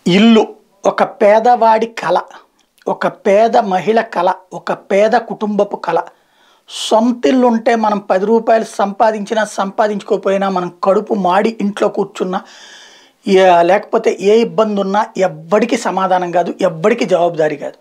ఇల్లు ఒక పేదవాడి కళ ఒక పేద మహిళ కళ ఒక పేద కుటుంబపు కళ సొంత ఇల్లు ఉంటే మనం పది రూపాయలు సంపాదించినా సంపాదించుకోకపోయినా మనం కడుపు మాడి ఇంట్లో కూర్చున్నా ఏ- లేకపోతే ఏ ఇబ్బంది ఉన్నా ఎవ్వడికి సమాధానం కాదు ఎవ్వడికి జవాబుదారీ కాదు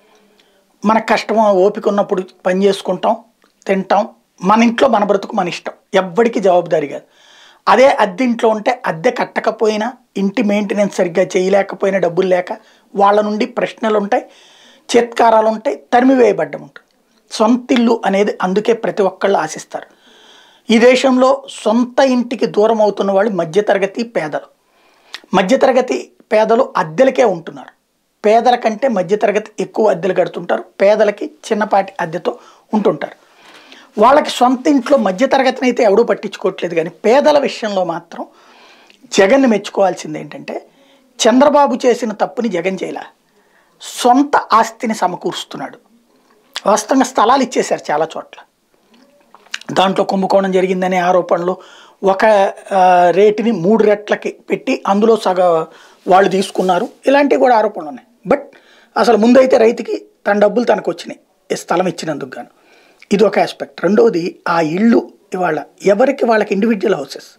మన కష్టం ఓపిక ఉన్నప్పుడు పని చేసుకుంటాం తింటాం మన ఇంట్లో మన బ్రతుకు మన ఇష్టం ఎవ్వడికి జవాబుదారీ కాదు అదే అద్దె ఇంట్లో ఉంటే అద్దె కట్టకపోయినా ఇంటి మెయింటెనెన్స్ సరిగ్గా చేయలేకపోయినా డబ్బులు లేక వాళ్ళ నుండి ప్రశ్నలు ఉంటాయి చిత్కారాలు ఉంటాయి తరిమివేయబడ్డం ఉంటుంది సొంత ఇల్లు అనేది అందుకే ప్రతి ఒక్కళ్ళు ఆశిస్తారు ఈ దేశంలో సొంత ఇంటికి దూరం అవుతున్న వాళ్ళు మధ్యతరగతి పేదలు మధ్యతరగతి పేదలు అద్దెలకే ఉంటున్నారు పేదల కంటే మధ్యతరగతి ఎక్కువ అద్దెలు కడుతుంటారు పేదలకి చిన్నపాటి అద్దెతో ఉంటుంటారు వాళ్ళకి సొంత ఇంట్లో మధ్యతరగతిని అయితే ఎవడూ పట్టించుకోవట్లేదు కానీ పేదల విషయంలో మాత్రం జగన్ని మెచ్చుకోవాల్సింది ఏంటంటే చంద్రబాబు చేసిన తప్పుని జగన్ చేయలే సొంత ఆస్తిని సమకూరుస్తున్నాడు వాస్తవంగా స్థలాలు ఇచ్చేశారు చాలా చోట్ల దాంట్లో కుంభకోణం జరిగిందనే ఆరోపణలు ఒక ఆ, రేటుని మూడు రెట్లకి పెట్టి అందులో సగ వాళ్ళు తీసుకున్నారు ఇలాంటివి కూడా ఆరోపణలు ఉన్నాయి బట్ అసలు ముందైతే రైతుకి తన డబ్బులు తనకు వచ్చినాయి ఈ స్థలం ఇచ్చినందుకు గాను ఇది ఒక ఆస్పెక్ట్ రెండవది ఆ ఇల్లు ఇవాళ ఎవరికి వాళ్ళకి ఇండివిజువల్ హౌసెస్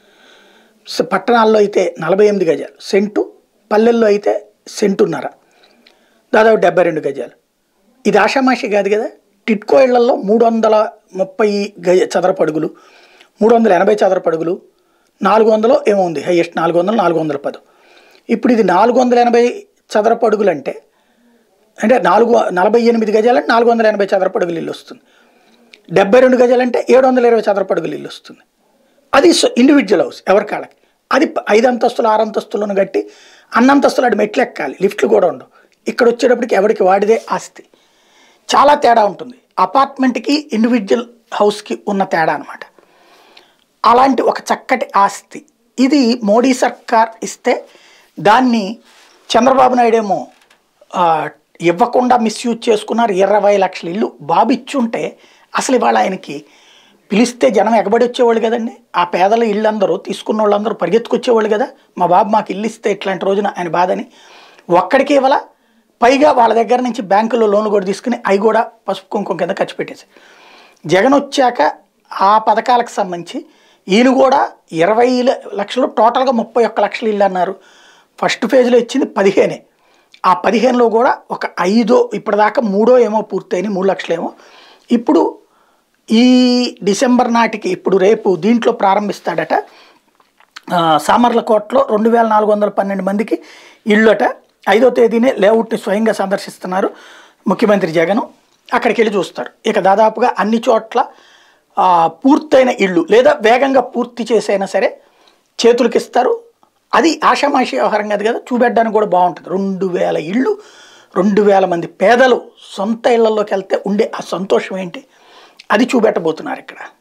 స- పట్టణాల్లో అయితే నలభై ఎనిమిది గజాలు సెంటు పల్లెల్లో అయితే సెంటున్నర దాదాపు డెబ్బై రెండు గజాలు ఇది ఆషామాషి కాదు కదా టిట్కో ఇళ్లలో మూడు వందల ముప్పై గజ చదరపు అడుగులు మూడు వందల ఎనభై చదరపు అడుగులు నాలుగు వందలు ఏమో ఉంది హైయెస్ట్ నాలుగు వందలు నాలుగు వందల పది ఇప్పుడు ఇది నాలుగు వందల ఎనభై చదరపు అడుగులు అంటే అంటే నాలుగు నలభై ఎనిమిది గజాలంటే నాలుగు వందల ఎనభై చదరపు అడుగులు ఇల్లు వస్తుంది డెబ్బై రెండు గజాలంటే ఏడు వందల ఇరవై చదరపు అడుగులు ఇల్లు వస్తుంది అది ఇండివిజువల్ హౌస్ ఎవరి కాళ్ళకి అది ప- ఐదు అంతస్తులు ఆరు అంతస్తులను కట్టి అన్నంతస్తులు అటు మెట్లు ఎక్కాలి లిఫ్ట్లు కూడా ఉండవు ఇక్కడ వచ్చేటప్పటికి ఎవరికి వాడిదే ఆస్తి చాలా తేడా ఉంటుంది అపార్ట్మెంట్కి ఇండివిజువల్ హౌస్కి ఉన్న తేడా అనమాట అలాంటి ఒక చక్కటి ఆస్తి ఇది మోడీ సర్కార్ ఇస్తే దాన్ని చంద్రబాబు నాయుడు ఏమో ఆ, ఇవ్వకుండా మిస్యూజ్ చేసుకున్నారు ఇరవై లక్షల ఇల్లు బాబు ఇచ్చుంటే అసలు ఇవాళ ఆయనకి పిలిస్తే జనం ఎగబడి వచ్చేవాళ్ళు కదండి ఆ పేదల ఇళ్ళందరూ తీసుకున్న వాళ్ళందరూ పరిగెత్తుకొచ్చేవాళ్ళు కదా మా బాబు మాకు ఇల్లు ఇస్తే ఇట్లాంటి రోజున ఆయన బాధని ఒక్కడికి ఇవ్వాల పైగా వాళ్ళ దగ్గర నుంచి బ్యాంకులో లోన్లు కూడా తీసుకుని అవి కూడా పసుపు కుంకుమ కింద ఖర్చు పెట్టేసి జగన్ వచ్చాక ఆ పథకాలకు సంబంధించి ఈయన కూడా ఇరవై ల- లక్షలు టోటల్గా ముప్పై ఒక్క లక్షలు ఇల్లు అన్నారు ఫస్ట్ ఫేజ్లో ఇచ్చింది పదిహేనే ఆ పదిహేనులో కూడా ఒక ఐదో ఇప్పటిదాకా మూడో ఏమో పూర్తయినాయి మూడు లక్షలేమో ఇప్పుడు ఈ డిసెంబర్ నాటికి ఇప్పుడు రేపు దీంట్లో ప్రారంభిస్తాడట ఆ, సామర్లకోటలో రెండు వేల నాలుగు వందల పన్నెండు మందికి ఇళ్ళట ఐదో తేదీనే లేఅవుట్ని స్వయంగా సందర్శిస్తున్నారు ముఖ్యమంత్రి జగన్ అక్కడికి వెళ్ళి చూస్తారు ఇక దాదాపుగా అన్ని చోట్ల ఆ, పూర్తయిన ఇళ్ళు లేదా వేగంగా పూర్తి చేసైనా సరే చేతులకి ఇస్తారు అది ఆషామాషి వ్యవహారం కాదు కదా చూపెట్టడానికి కూడా బాగుంటుంది రెండు వేల ఇళ్ళు రెండు వేల మంది పేదలు సొంత ఇళ్లలోకి వెళ్తే ఉండే ఆ సంతోషం ఏంటి అది చూపెట్టబోతున్నారు ఇక్కడ